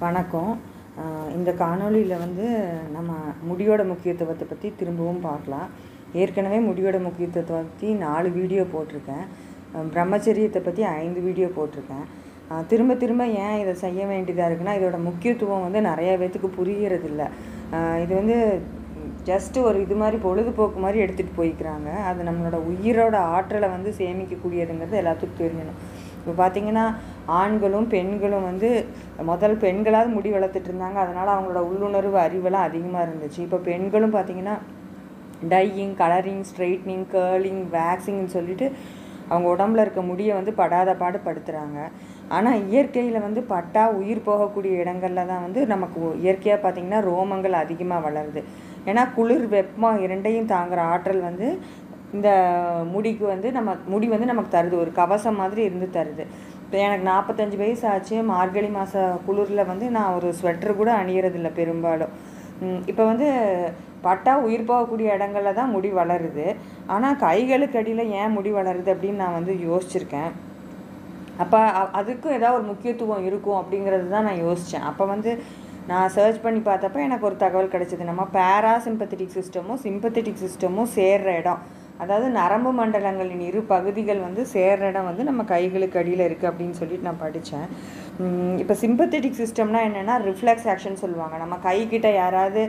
வணக்கம் ஆஹ் இந்த காணொளியில் வந்து நம்ம முடியோட முக்கியத்துவத்தை பற்றி திரும்பவும் பார்க்கலாம் ஏற்கனவே முடியோட முக்கியத்துவத்தை பற்றி நாலு வீடியோ போட்டிருக்கேன் ஆஹ் பிரம்மச்சரியத்தை பற்றி ஐந்து வீடியோ போட்டிருக்கேன் ஆஹ் திரும்ப திரும்ப ஏன் இதை செய்ய வேண்டியதாக இருக்குன்னா இதோட முக்கியத்துவம் வந்து நிறைய பேத்துக்கு புரியறதில்ல ஆஹ் இது வந்து ஜஸ்ட்டு ஒரு இது மாதிரி பொழுதுபோக்கு மாதிரி எடுத்துகிட்டு போய்க்கிறாங்க அது நம்மளோட உயிரோட ஆற்றலை வந்து சேமிக்கக்கூடியதுங்கிறது எல்லாத்துக்கும் தெரியணும் இப்போ பார்த்தீங்கன்னா ஆண்களும் பெண்களும் வந்து முதல் பெண்களாவது முடி வளர்த்துட்டு இருந்தாங்க அதனால் அவங்களோட உள்ளுணர்வு அறிவெல்லாம் அதிகமாக இருந்துச்சு இப்போ பெண்களும் பார்த்தீங்கன்னா டையிங் கலரிங் ஸ்ட்ரைட்னிங் கேர்லிங் வேக்சிங்னு சொல்லிட்டு அவங்க உடம்புல இருக்க முடியை வந்து படாத பாடு படுத்துகிறாங்க ஆனால் இயற்கையில் வந்து பட்டா உயிர் போகக்கூடிய இடங்கள்ல தான் வந்து நமக்கு இயற்கையாக பார்த்திங்கன்னா ரோமங்கள் அதிகமாக வளருது ஏன்னா குளிர் வெப்பம் இரண்டையும் தாங்குற ஆற்றல் வந்து இந்த முடிக்கு வந்து நம்ம முடி வந்து நமக்கு தருது ஒரு கவசம் மாதிரி இருந்து தருது இப்போ எனக்கு நாற்பத்தஞ்சு வயசு ஆச்சு மார்கழி மாத குளிரில் வந்து நான் ஒரு ஸ்வெட்டர் கூட அணியறதில்ல பெரும்பாலும் இப்போ வந்து பட்டா உயிர் போகக்கூடிய இடங்கள்ல தான் முடி வளருது ஆனால் கைகளுக்கு அடியில் ஏன் முடி வளருது அப்படின்னு நான் வந்து யோசிச்சிருக்கேன் அப்போ அதுக்கும் ஏதாவது ஒரு முக்கியத்துவம் இருக்கும் அப்படிங்கிறது தான் நான் யோசித்தேன் அப்போ வந்து நான் சர்ச் பண்ணி பார்த்தப்ப எனக்கு ஒரு தகவல் கிடைச்சது நம்ம பேராசிம்பத்தட்டிக் சிஸ்டமும் சிம்பத்தட்டிக் சிஸ்டமும் சேர்ற இடம் அதாவது நரம்பு மண்டலங்களின் இரு பகுதிகள் வந்து சேர்ற இடம் வந்து நம்ம கைகளுக்கு அடியில் இருக்குது அப்படின்னு சொல்லிட்டு நான் படித்தேன் இப்போ சிம்பத்தட்டிக் சிஸ்டம்னா என்னென்னா ரிஃப்ளெக்ஸ் ஆக்ஷன் சொல்லுவாங்க நம்ம கைக்கிட்ட யாராவது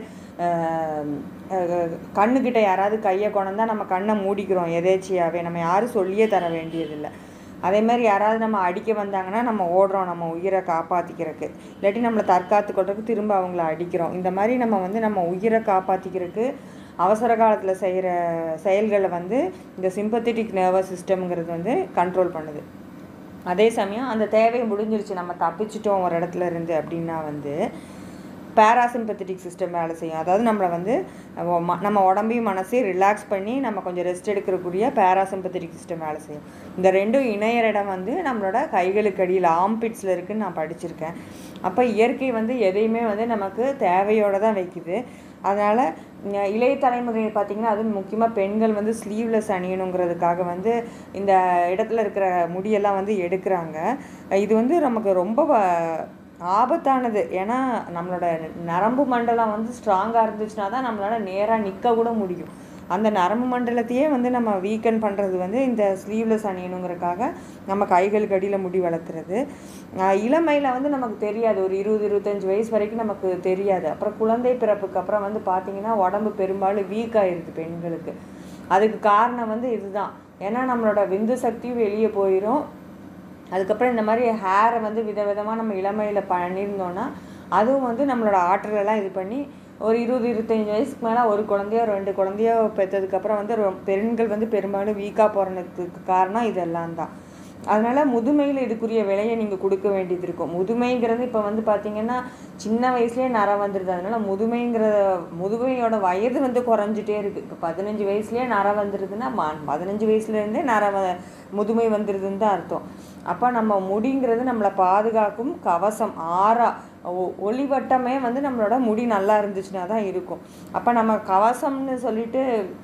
கண்ணுக்கிட்ட யாராவது கையை கொண்டா நம்ம கண்ணை மூடிக்கிறோம் எதேச்சியாகவே நம்ம யாரும் சொல்லியே தர வேண்டியதில்லை அதே மாதிரி யாராவது நம்ம அடிக்க வந்தாங்கன்னா நம்ம ஓடுறோம் நம்ம உயிரை காப்பாற்றிக்கிறதுக்கு இல்லாட்டி நம்மளை தற்காத்து கொள்றதுக்கு திரும்ப அவங்கள அடிக்கிறோம் இந்த மாதிரி நம்ம வந்து நம்ம உயிரை காப்பாற்றிக்கிறதுக்கு அவசர காலத்தில் செய்கிற செயல்களை வந்து இந்த சிம்பத்தட்டிக் நர்வஸ் சிஸ்டம்ங்கிறது வந்து கண்ட்ரோல் பண்ணுது அதே சமயம் அந்த தேவை முடிஞ்சிருச்சு நம்ம தப்பிச்சிட்டோம் ஒரு இடத்துல இருந்து அப்படின்னா வந்து பேராசிம்பத்தட்டிக் சிஸ்டம் வேலை செய்யும் அதாவது நம்மளை வந்து நம்ம உடம்பையும் மனசையும் ரிலாக்ஸ் பண்ணி நம்ம கொஞ்சம் ரெஸ்ட் எடுக்கிறக்கூடிய பேராசிம்பத்தட்டிக் சிஸ்டம் வேலை செய்யும் இந்த ரெண்டும் இணையர் இடம் வந்து நம்மளோட கைகளுக்கு அடியில் ஆம்பிட்ஸில் இருக்குதுன்னு நான் படிச்சிருக்கேன் அப்போ இயற்கை வந்து எதையுமே வந்து நமக்கு தேவையோடு தான் வைக்குது அதனால் இளைய தலைமுறை பார்த்திங்கன்னா அதுவும் முக்கியமாக பெண்கள் வந்து ஸ்லீவ்லெஸ் அணியணுங்கிறதுக்காக வந்து இந்த இடத்துல இருக்கிற முடியெல்லாம் வந்து எடுக்கிறாங்க இது வந்து நமக்கு ரொம்ப ஆபத்தானது ஏன்னா நம்மளோட நரம்பு மண்டலம் வந்து ஸ்ட்ராங்காக இருந்துச்சுன்னா தான் நம்மளால் நேராக நிற்க கூட முடியும் அந்த நரம்பு மண்டலத்தையே வந்து நம்ம வீக்கன் பண்ணுறது வந்து இந்த ஸ்லீவ்லெஸ் அணியணுங்கிறக்காக நம்ம கைகளுக்கு அடியில் முடி வளர்த்துறது இளமையில் வந்து நமக்கு தெரியாது ஒரு இருபது இருபத்தஞ்சி வயசு வரைக்கும் நமக்கு தெரியாது அப்புறம் குழந்தை பிறப்புக்கு அப்புறம் வந்து பார்த்திங்கன்னா உடம்பு பெரும்பாலும் வீக் ஆயிடுது பெண்களுக்கு அதுக்கு காரணம் வந்து இதுதான் ஏன்னா நம்மளோட விந்து சக்தியும் வெளியே போயிடும் அதுக்கப்புறம் இந்த மாதிரி ஹேரை வந்து விதவிதமாக நம்ம இளமையில் பண்ணியிருந்தோன்னா அதுவும் வந்து நம்மளோட ஆற்றலெல்லாம் இது பண்ணி ஒரு இருபது இருபத்தஞ்சி வயசுக்கு மேலே ஒரு குழந்தையோ ரெண்டு குழந்தையோ பெற்றதுக்கப்புறம் வந்து பெண்கள் வந்து பெரும்பாலும் வீக்காக போகிறதுக்கு காரணம் இதெல்லாம் தான் அதனால் முதுமையில் இதுக்குரிய விலையை நீங்கள் கொடுக்க வேண்டியது இருக்கும் முதுமைங்கிறது இப்போ வந்து பார்த்திங்கன்னா சின்ன வயசுலேயே நரை வந்துடுது அதனால் முதுமைங்கிற முதுமையோட வயது வந்து குறைஞ்சிட்டே இருக்குது இப்போ பதினஞ்சு வயசுலேயே நரை வந்துடுதுன்னா பதினஞ்சு வயசுலேருந்தே நரை முதுமை வந்துடுதுன்னு தான் அர்த்தம் அப்போ நம்ம முடிங்கிறது நம்மளை பாதுகாக்கும் கவசம் ஆறா ஒளிவட்டமே வந்து நம்மளோட முடி நல்லா இருந்துச்சுன்னா தான் இருக்கும் அப்போ நம்ம கவசம்னு சொல்லிட்டு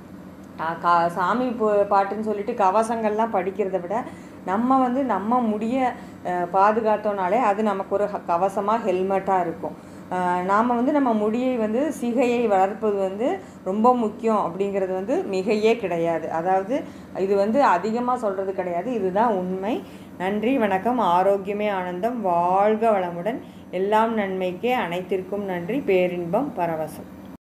கா சாமி பாட்டுன்னு சொல்லிட்டு கவசங்கள்லாம் படிக்கிறத விட நம்ம வந்து நம்ம முடிய பாதுகாத்தோனாலே அது நமக்கு ஒரு கவசமாக ஹெல்மெட்டாக இருக்கும் நாம் வந்து நம்ம முடியை வந்து சிகையை வளர்ப்பது வந்து ரொம்ப முக்கியம் அப்படிங்கிறது வந்து மிகையே கிடையாது அதாவது இது வந்து அதிகமாக சொல்கிறது கிடையாது இதுதான் உண்மை நன்றி வணக்கம் ஆரோக்கியமே ஆனந்தம் வாழ்க வளமுடன் எல்லாம் நன்மைக்கே அனைத்திற்கும் நன்றி பேரின்பம் பரவசம்